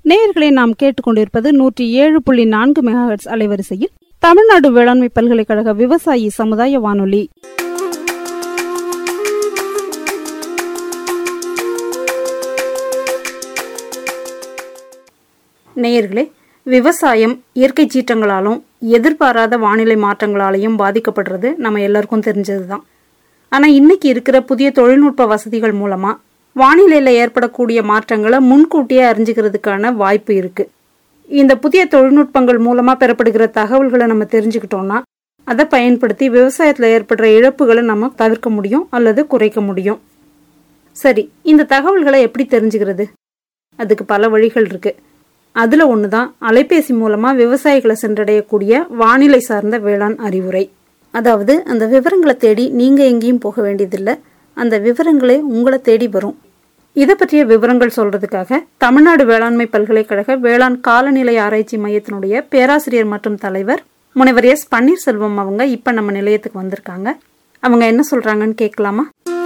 நேயர்களை நாம் கேட்டுக்கொண்டிருப்பது நூற்றி ஏழு புள்ளி நான்கு மெகாஹெட்ஸ் அலைவரிசையில் தமிழ்நாடு வேளாண்மை பல்கலைக்கழக விவசாயி சமுதாய வானொலி நேயர்களே விவசாயம் இயற்கை சீற்றங்களாலும் எதிர்பாராத வானிலை மாற்றங்களாலையும் பாதிக்கப்படுறது நம்ம எல்லாருக்கும் தெரிஞ்சதுதான் ஆனா இன்னைக்கு இருக்கிற புதிய தொழில்நுட்ப வசதிகள் மூலமா வானிலையில ஏற்படக்கூடிய மாற்றங்களை முன்கூட்டியே அறிஞ்சுக்கிறதுக்கான வாய்ப்பு இருக்கு இந்த புதிய தொழில்நுட்பங்கள் மூலமா பெறப்படுகிற தகவல்களை நம்ம தெரிஞ்சுக்கிட்டோம்னா அதை பயன்படுத்தி விவசாயத்துல ஏற்படுற இழப்புகளை நம்ம தவிர்க்க முடியும் அல்லது குறைக்க முடியும் சரி இந்த தகவல்களை எப்படி தெரிஞ்சுக்கிறது அதுக்கு பல வழிகள் இருக்கு அதுல ஒண்ணுதான் அலைபேசி மூலமா விவசாயிகளை சென்றடையக்கூடிய வானிலை சார்ந்த வேளாண் அறிவுரை அதாவது அந்த விவரங்களை தேடி நீங்க எங்கேயும் போக வேண்டியதில்லை அந்த விவரங்களே உங்களை தேடி வரும் இதை பற்றிய விவரங்கள் சொல்றதுக்காக தமிழ்நாடு வேளாண்மை பல்கலைக்கழக வேளாண் காலநிலை ஆராய்ச்சி மையத்தினுடைய பேராசிரியர் மற்றும் தலைவர் முனைவர் எஸ் பன்னீர்செல்வம் அவங்க இப்ப நம்ம நிலையத்துக்கு வந்திருக்காங்க அவங்க என்ன சொல்றாங்கன்னு கேட்கலாமா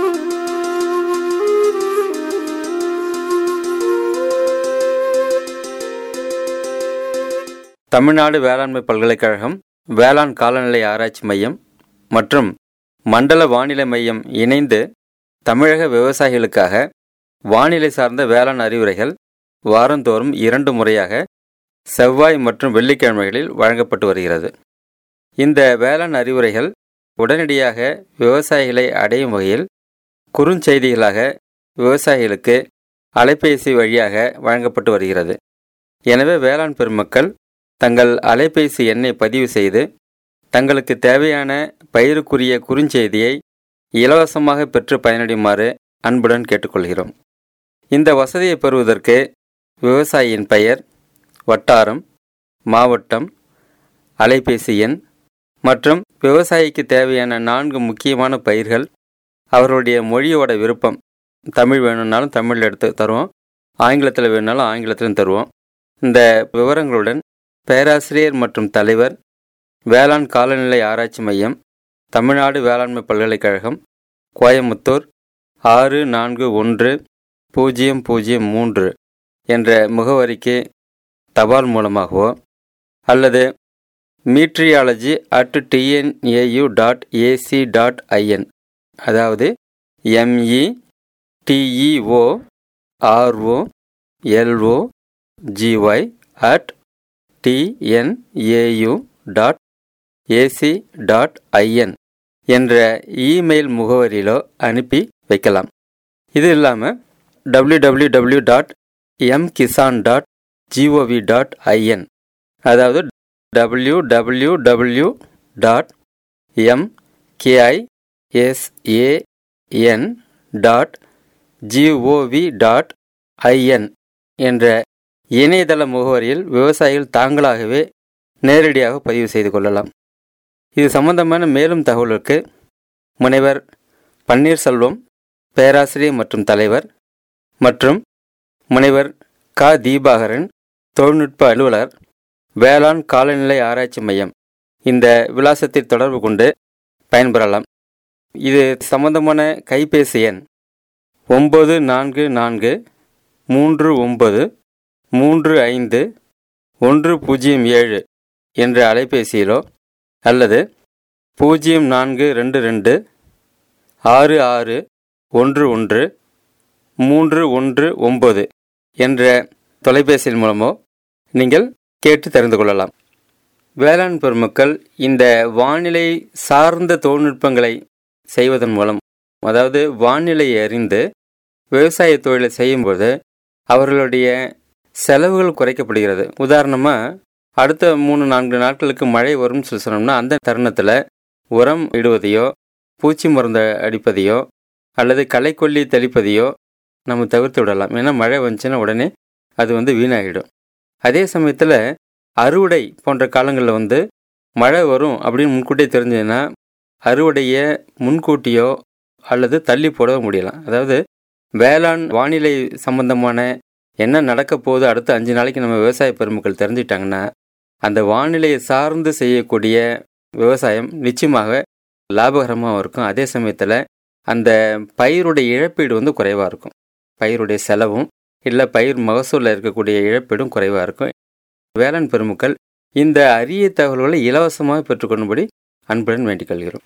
தமிழ்நாடு வேளாண்மை பல்கலைக்கழகம் வேளாண் காலநிலை ஆராய்ச்சி மையம் மற்றும் மண்டல வானிலை மையம் இணைந்து தமிழக விவசாயிகளுக்காக வானிலை சார்ந்த வேளாண் அறிவுரைகள் வாரந்தோறும் இரண்டு முறையாக செவ்வாய் மற்றும் வெள்ளிக்கிழமைகளில் வழங்கப்பட்டு வருகிறது இந்த வேளாண் அறிவுரைகள் உடனடியாக விவசாயிகளை அடையும் வகையில் குறுஞ்செய்திகளாக விவசாயிகளுக்கு அலைபேசி வழியாக வழங்கப்பட்டு வருகிறது எனவே வேளாண் பெருமக்கள் தங்கள் அலைபேசி எண்ணை பதிவு செய்து தங்களுக்கு தேவையான பயிருக்குரிய குறுஞ்செய்தியை இலவசமாக பெற்று பயனடையுமாறு அன்புடன் கேட்டுக்கொள்கிறோம் இந்த வசதியை பெறுவதற்கு விவசாயியின் பெயர் வட்டாரம் மாவட்டம் அலைபேசி எண் மற்றும் விவசாயிக்கு தேவையான நான்கு முக்கியமான பயிர்கள் அவர்களுடைய மொழியோட விருப்பம் தமிழ் வேணும்னாலும் தமிழில் எடுத்து தருவோம் ஆங்கிலத்தில் வேணுனாலும் ஆங்கிலத்திலும் தருவோம் இந்த விவரங்களுடன் பேராசிரியர் மற்றும் தலைவர் வேளாண் காலநிலை ஆராய்ச்சி மையம் தமிழ்நாடு வேளாண்மை பல்கலைக்கழகம் கோயமுத்தூர் ஆறு நான்கு ஒன்று பூஜ்ஜியம் பூஜ்ஜியம் மூன்று என்ற முகவரிக்கு தபால் மூலமாகவோ அல்லது meteorology at TNAU dot AC dot IN அதாவது ME TEO RO LO GY at TNAU dot AC dot IN என்ற இமெயில் முகவரியிலோ அனுப்பி வைக்கலாம் இது இல்லாமல் W W W dot M Kisan dot GOV dot IN அதாவது W W W dot M KISAN dot GOV dot IN என்ற இணையதள முகவரியில் விவசாயிகள் தாங்களாகவே நேரடியாக பதிவு செய்து கொள்ளலாம் இது சம்பந்தமான மேலும் தகவலுக்கு முனைவர் பன்னீர்செல்வம் பேராசிரியர் மற்றும் தலைவர் மற்றும் முனைவர் க தீபாகரன் தொழில்நுட்ப அலுவலர் வேளாண் காலநிலை ஆராய்ச்சி மையம் இந்த விலாசத்தில் தொடர்பு கொண்டு பயன்பெறலாம் இது சம்பந்தமான கைபேசி எண் ஒம்பது நான்கு நான்கு மூன்று ஒன்பது மூன்று ஐந்து ஒன்று பூஜ்ஜியம் ஏழு என்ற அலைபேசியிலோ அல்லது பூஜ்ஜியம் நான்கு ரெண்டு ரெண்டு ஆறு ஆறு ஒன்று ஒன்று மூன்று ஒன்று ஒம்பது என்ற தொலைபேசியின் மூலமோ நீங்கள் கேட்டு தெரிந்து கொள்ளலாம் வேளாண் பெருமக்கள் இந்த வானிலை சார்ந்த தொழில்நுட்பங்களை செய்வதன் மூலம் அதாவது வானிலையை அறிந்து விவசாய தொழிலை செய்யும்போது அவர்களுடைய செலவுகள் குறைக்கப்படுகிறது உதாரணமாக அடுத்த மூணு நான்கு நாட்களுக்கு மழை வரும்னு சொல்லி சொன்னோம்னா அந்த தருணத்தில் உரம் இடுவதையோ பூச்சி மருந்து அடிப்பதையோ அல்லது களைக்கொல்லி தெளிப்பதையோ நம்ம தவிர்த்து விடலாம் ஏன்னா மழை வந்துச்சுன்னா உடனே அது வந்து வீணாகிடும் அதே சமயத்தில் அறுவடை போன்ற காலங்களில் வந்து மழை வரும் அப்படின்னு முன்கூட்டியே தெரிஞ்சதுன்னா அறுவடையை முன்கூட்டியோ அல்லது தள்ளி போடவோ முடியலாம் அதாவது வேளாண் வானிலை சம்பந்தமான என்ன நடக்க போகுது அடுத்த அஞ்சு நாளைக்கு நம்ம விவசாய பெருமக்கள் தெரிஞ்சிட்டாங்கன்னா அந்த வானிலையை சார்ந்து செய்யக்கூடிய விவசாயம் நிச்சயமாக லாபகரமாக இருக்கும் அதே சமயத்தில் அந்த பயிருடைய இழப்பீடு வந்து குறைவாக இருக்கும் பயிருடைய செலவும் இல்லை பயிர் மகசூலில் இருக்கக்கூடிய இழப்பீடும் குறைவாக இருக்கும் வேளாண் பெருமக்கள் இந்த அரிய தகவல்களை இலவசமாக பெற்றுக்கொள்ளும்படி அன்புடன் வேண்டிக் கொள்கிறோம்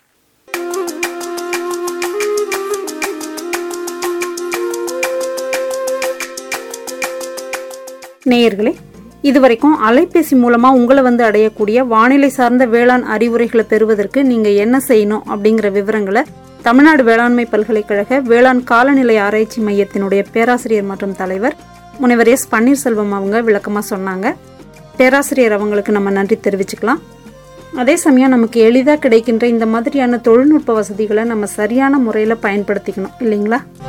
நேயர்களே இதுவரைக்கும் அலைபேசி மூலமா உங்களை வந்து அடையக்கூடிய வானிலை சார்ந்த வேளாண் அறிவுரைகளை பெறுவதற்கு நீங்க என்ன செய்யணும் அப்படிங்கிற விவரங்களை தமிழ்நாடு வேளாண்மை பல்கலைக்கழக வேளாண் காலநிலை ஆராய்ச்சி மையத்தினுடைய பேராசிரியர் மற்றும் தலைவர் முனைவர் எஸ் பன்னீர்செல்வம் அவங்க விளக்கமா சொன்னாங்க பேராசிரியர் அவங்களுக்கு நம்ம நன்றி தெரிவிச்சுக்கலாம் அதே சமயம் நமக்கு எளிதாக கிடைக்கின்ற இந்த மாதிரியான தொழில்நுட்ப வசதிகளை நம்ம சரியான முறையில் பயன்படுத்திக்கணும் இல்லைங்களா